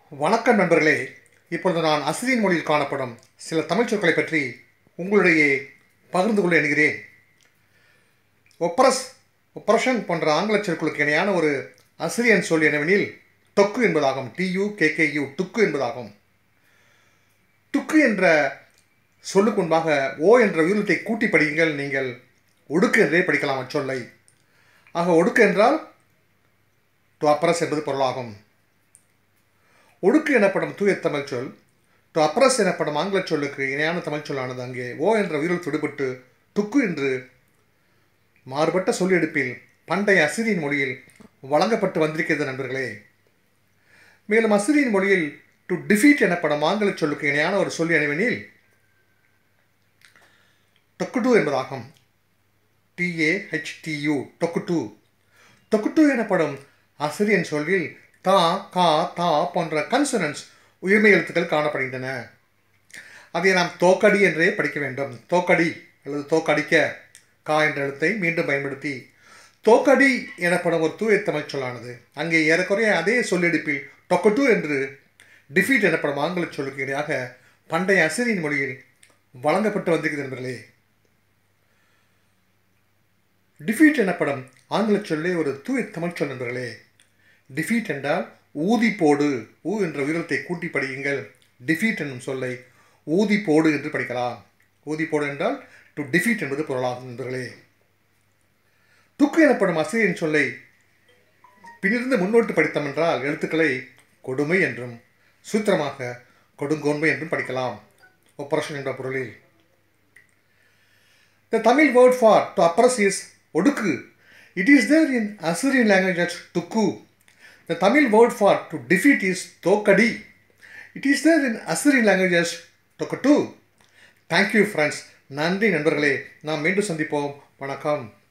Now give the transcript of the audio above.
வணக்கம் நண்பர்களே இப்பொழுது நான் அசிரியன் மொழியில் காணப்படும் சில தமிழ் சொற்களை பற்றி உங்களிடையே பகிர்ந்து கொள்ள எண்கிறேன் ஒப்ரஸ் ஒப்ரஷன் போன்ற ஆங்கில சொற்களுக்கு இணையான ஒரு அசிரியன் சொல் என்னவெனில் தொக்கு என்பதாகும் டியு கேகேயு டுக்கு என்பதாகும் டுக்கு என்ற சொல்லுக்கு முன்பாக ஓ என்ற உயிரினத்தை கூட்டி படியுங்கள் நீங்கள் ஒடுக்கு என்றே படிக்கலாம் அச்சொல்லை ஆக ஒடுக்கு என்றால் டு அப்ரஸ் என்பது பொருளாகும் ஒடுக்கு எனப்படும் தூய தமிழ் சொல் டு அப்ரஸ் எனப்படும் ஆங்கில சொல்லுக்கு இணையான தமிழ் சொல்லானது அங்கே ஓ என்ற உயிரில் விடுபட்டு துக்கு என்று மாறுபட்ட சொல் எடுப்பில் பண்டைய அசிரியன் மொழியில் வழங்கப்பட்டு வந்திருக்கிறது நண்பர்களே மேலும் அசிரியன் மொழியில் டு டிஃபீட் எனப்படும் ஆங்கில சொல்லுக்கு இணையான ஒரு சொல் எனவெனில் டொக்குடு என்பதாகும் டிஏஹெச்டியு டொக்குட்டு டொக்குட்டு எனப்படும் அசிரியன் சொல்லில் தா கா தா போன்ற கன்சனன்ஸ் உயிர்மை எழுத்துக்கள் காணப்படுகின்றன அதை நாம் தோக்கடி என்றே படிக்க வேண்டும் தோக்கடி அல்லது தோக்கடிக்க கா என்ற எழுத்தை மீண்டும் பயன்படுத்தி தோக்கடி எனப்படும் ஒரு தூய தமிழ் சொல்லானது அங்கே ஏறக்குறைய அதே சொல்லெடுப்பில் டொக்கட்டு என்று டிஃபீட் எனப்படும் ஆங்கில சொல்லுக்கு இடையாக பண்டைய அசிரியன் மொழியில் வழங்கப்பட்டு வந்திருக்கிறது நண்பர்களே டிஃபீட் எனப்படும் ஆங்கில சொல்லே ஒரு தூய தமிழ் சொல் நண்பர்களே டிஃபீட் என்றால் ஊதி போடு ஊ என்ற உயிரத்தை கூட்டி படியுங்கள் டிஃபீட் என்னும் சொல்லை ஊதி போடு என்று படிக்கலாம் ஊதி போடு என்றால் டு டிஃபீட் என்பது பொருளாகும் நண்பர்களே துக்கு எனப்படும் அசிரியன் சொல்லை பின்னிருந்து முன்னோட்டு படித்தோம் என்றால் எழுத்துக்களை கொடுமை என்றும் சூத்திரமாக கொடுங்கோன்மை என்றும் படிக்கலாம் ஒப்பரேஷன் என்ற பொருளில் The Tamil word for to oppress is ஒடுக்கு It is there in Assyrian language as tukku. The Tamil word for to defeat is tokadi. It is there in Assyrian language as tokatu. Thank you friends. நன்றி நண்பர்களே நாம் மீண்டும் சந்திப்போம் வணக்கம்